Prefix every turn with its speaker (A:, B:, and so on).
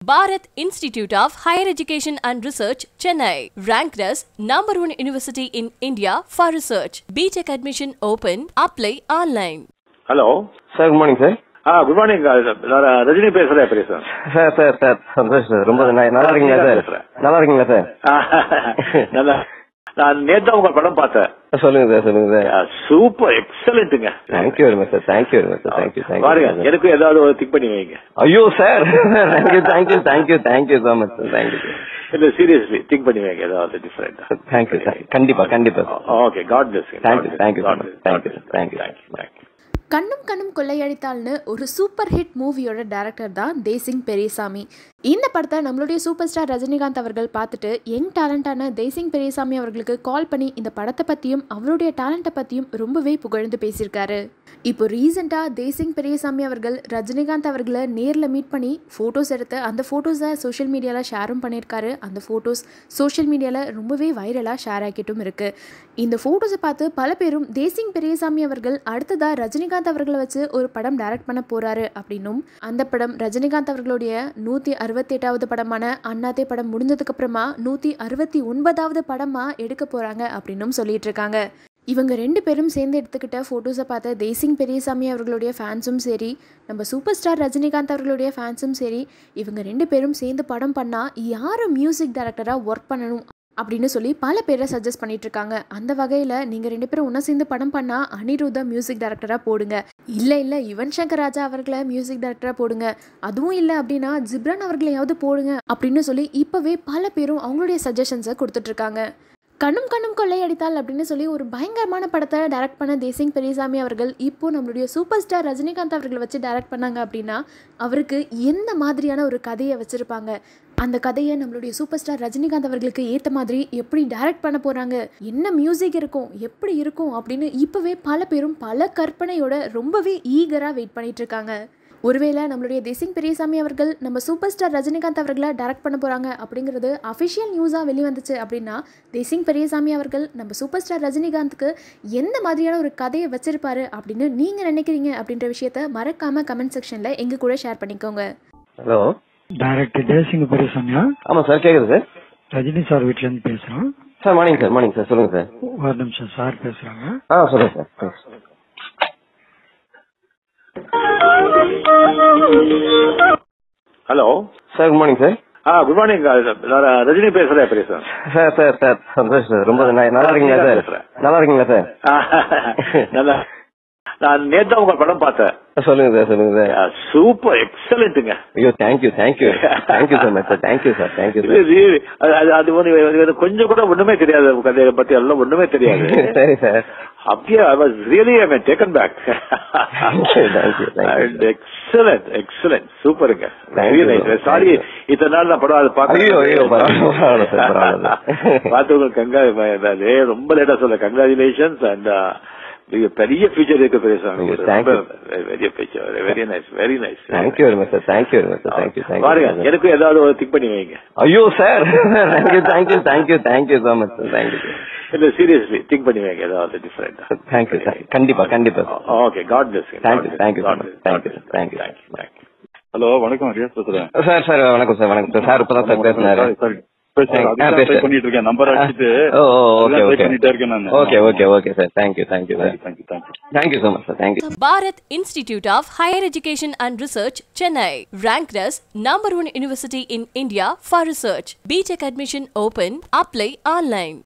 A: Bharat Institute of Higher Education and Research, Chennai, ranked as number one university in India for research. BTech admission open. Apply online.
B: Hello
C: sir good morning sir
B: ஆ good morning நான் ரஜினி பேசுறேன் பேசுறேன்
C: sir sir sir Santhosh sir ரொம்ப ந- நல்லா இருக்கீங்களா sir
B: பேசுறேன்.
C: நல்லா இருக்கீங்களா சார்
B: நல்லா நான் நேத்து உங்க படம் பார்த்தேன்
C: சொல்லுங்க சார் சொல்லுங்க சார்
B: சூப்பர் எக்ஸலண்ட்டுங்க
C: thank you very much sir thank you very much sir thank you
B: பாருங்க
C: தேங்க்யூ
B: எனக்கு ஏதாவது ஒரு திங்க் பண்ணி வைங்க
C: ஐயோ sir thank you thank you thank you thank you so much sir thank you
B: இல்ல சீரியஸ்லி திங்க் பண்ணி வைங்க ஏதாவது டிஃபரெண்ட்
C: தேங்க்யூ சார் கண்டிப்பா கண்டிப்பா sir
B: okay God bless
C: Thank you, thank you so much. Thank you, thank you.
B: Thank you
D: கண்ணும் கண்ணும் கொள்ளையடித்தால்னு ஒரு சூப்பர் ஹிட் மூவியோட டைரக்டர் தான் தேசிங் பெரியசாமி இந்த படத்தை நம்மளுடைய சூப்பர் ஸ்டார் ரஜினிகாந்த் அவர்கள் பார்த்துட்டு யங் டேலண்டான தேசிங் பெரியசாமி அவர்களுக்கு கால் பண்ணி இந்த படத்தை பற்றியும் அவருடைய டேலண்ட்டை பற்றியும் ரொம்பவே புகழ்ந்து பேசியிருக்காரு இப்போ ரீசெண்டாக தேசிங் பெரியசாமி அவர்கள் ரஜினிகாந்த் அவர்களை நேரில் மீட் பண்ணி ஃபோட்டோஸ் எடுத்து அந்த ஃபோட்டோஸை சோஷியல் மீடியாவில் ஷேரும் பண்ணியிருக்காரு அந்த ஃபோட்டோஸ் சோஷியல் மீடியாவில் ரொம்பவே வைரலாக ஷேர் ஆக்கிட்டும் இருக்குது இந்த ஃபோட்டோஸை பார்த்து பல பேரும் தேசிங் பெரியசாமி அவர்கள் அடுத்ததாக ரஜினிகாந்த் அவர்களை வச்சு ஒரு படம் டைரக்ட் பண்ண போகிறாரு அப்படின்னும் அந்த படம் ரஜினிகாந்த் அவர்களுடைய நூற்றி அறுபத்தி எட்டாவது படமான அண்ணாத்தே படம் முடிஞ்சதுக்கப்புறமா நூற்றி அறுபத்தி ஒன்பதாவது படமாக எடுக்க போகிறாங்க அப்படின்னும் சொல்லிட்டு இருக்காங்க இவங்க ரெண்டு பேரும் சேர்ந்து எடுத்துக்கிட்ட ஃபோட்டோஸை பார்த்த தேசிங் பெரியசாமி அவர்களுடைய ஃபேன்ஸும் சரி நம்ம சூப்பர் ஸ்டார் ரஜினிகாந்த் அவர்களுடைய ஃபேன்ஸும் சரி இவங்க ரெண்டு பேரும் சேர்ந்து படம் பண்ணால் யார் மியூசிக் டைரக்டராக ஒர்க் பண்ணணும் அப்படின்னு சொல்லி பல பேரை சஜஸ்ட் பண்ணிட்டு இருக்காங்க அந்த வகையில் நீங்கள் ரெண்டு பேரும் ஒன்றா சேர்ந்து படம் பண்ணால் அனிருத்தா மியூசிக் டைரக்டராக போடுங்க இல்லை இல்லை யுவன் சங்கர் ராஜா அவர்களை மியூசிக் டைரக்டராக போடுங்க அதுவும் இல்லை அப்படின்னா ஜிப்ரான் அவர்களையாவது போடுங்க அப்படின்னு சொல்லி இப்போவே பல பேரும் அவங்களுடைய சஜஷன்ஸை கொடுத்துட்ருக்காங்க கண்ணும் கண்ணும் கொள்ளையடித்தால் அப்படின்னு சொல்லி ஒரு பயங்கரமான படத்தை டைரக்ட் பண்ண தேசிங் பெரியசாமி அவர்கள் இப்போ நம்மளுடைய சூப்பர் ஸ்டார் ரஜினிகாந்த் அவர்களை வச்சு டைரக்ட் பண்ணாங்க அப்படின்னா அவருக்கு எந்த மாதிரியான ஒரு கதையை வச்சுருப்பாங்க அந்த கதையை நம்மளுடைய சூப்பர் ஸ்டார் ரஜினிகாந்த் அவர்களுக்கு ஏற்ற மாதிரி எப்படி டைரக்ட் பண்ண போகிறாங்க என்ன மியூசிக் இருக்கும் எப்படி இருக்கும் அப்படின்னு இப்போவே பல பேரும் பல கற்பனையோட ரொம்பவே ஈகராக வெயிட் பண்ணிட்டு இருக்காங்க ஒருவேளை நம்மளுடைய தேசிங் பெரியசாமி அவர்கள் நம்ம சூப்பர் ஸ்டார் ரஜினிகாந்த் அவர்களை டைரக்ட் பண்ண போகிறாங்க அப்படிங்கிறது அஃபிஷியல் நியூஸாக வெளிவந்துச்சு அப்படின்னா தேசிங் பெரியசாமி அவர்கள் நம்ம சூப்பர் ஸ்டார் ரஜினிகாந்துக்கு எந்த மாதிரியான ஒரு கதையை வச்சிருப்பாரு அப்படின்னு நீங்கள் நினைக்கிறீங்க அப்படின்ற விஷயத்த மறக்காமல் கமெண்ட் செக்ஷனில் எங்கள் கூட ஷேர் பண்ணிக்கோங்க
C: ஹலோ
E: டைரக்டர் ஜெயசிங்க பெரியசாமியா
C: ஆமா சார் கேக்குது சார்
E: ரஜினி சார் வீட்ல இருந்து பேசுறோம்
C: sir morning sir morning sir சொல்லுங்க சார்
E: ஒரு நிமிஷம் சார் பேசுறாங்க
C: ஆ சொல்லுங்க sir
B: hello
C: sir good morning sir
B: ஆ குட் மார்னிங் நான் ரஜினி பேசுறேன் பேசுறேன்
C: sir sir sir Santhosh sir ரொம்ப ந- நல்லா இருக்கீங்களா சார்
B: பேசுறேன்.
C: நல்லா இருக்கீங்களா சார்
B: நல்லா நான் நேத்து உங்க படம் பார்த்தேன்
C: சொல்லுங்க சார் சொல்லுங்க சார்
B: சூப்பர் எக்ஸலண்ட்டுங்க
C: ஐயோ thank you thank you thank you so much sir thank you sir thank you
B: இது
C: சார்
B: really- அது- அது- அது வந்து எனக்கு கொஞ்சம் கூட ஒண்ணுமே தெரியாது உங்க கதையை பத்தி எல்லாம் ஒண்ணுமே தெரியாது
C: சரி சார்
B: அப்படியே I was really I mean taken back
C: Thank you, thank you, thank you.
B: Excellent excellent சூப்பருங்க
C: Thank
B: very
C: you,
B: nice
C: thank
B: sorry
C: you.
B: இத்தனை நாள் நான் படம் அதை
C: ஐயோ, ஐயோ, பரவாயில்ல, பரவாயில்ல sir, பரவாயில்ல.
B: பார்த்தவங்க கங்கா ரொம்ப லேட்டா சொல்ல கங்க்ராச்சுலேஷன்ஸ் அண்ட் பெரிய ஃபியூச்சர் இருக்கு Periyasamy
C: Thank you, thank you.
B: பெரிய future very nice very nice
C: thank you very much sir thank you very much sir thank you
B: பாருங்க
C: தேங்க்யூ
B: எனக்கு ஏதாவது ஒரு திங்க் பண்ணி வைங்க
C: ஐயோ sir thank you thank you thank you thank you so much sir thank you
B: இல்ல சீரியஸ்லி திங்க் பண்ணி வைங்க ஏதாவது டிஃபரெண்ட்
C: தேங்க்யூ சார் கண்டிப்பா கண்டிப்பா sir
B: okay God bless
C: Thank you, thank you so much. Thank you, thank you.
F: Hello வணக்கம் ரியாஸ் பேசுறேன்
C: சார் சார் வணக்கம் sir வணக்கம் சார் சார் இப்பதான் சார் பேசினாரு
F: சாரி பேசுறேன்
C: ஆ,
F: அதுக்கு
C: பேசு.
F: ட்ரை பண்ணிட்டு இருக்கேன் நம்பர் அடிச்சிட்டு
C: ஓ ஓகே
F: ட்ரை
C: ஓகே
F: பண்ணிட்டே இருக்கேன் நான்
C: okay okay okay sir thank you thank you sir
F: thank you thank you
C: thank you so much sir thank you
A: Bharat Institute of Higher Education and Research, Chennai, ranked as number one university in India for research. BTech admission open. Apply online.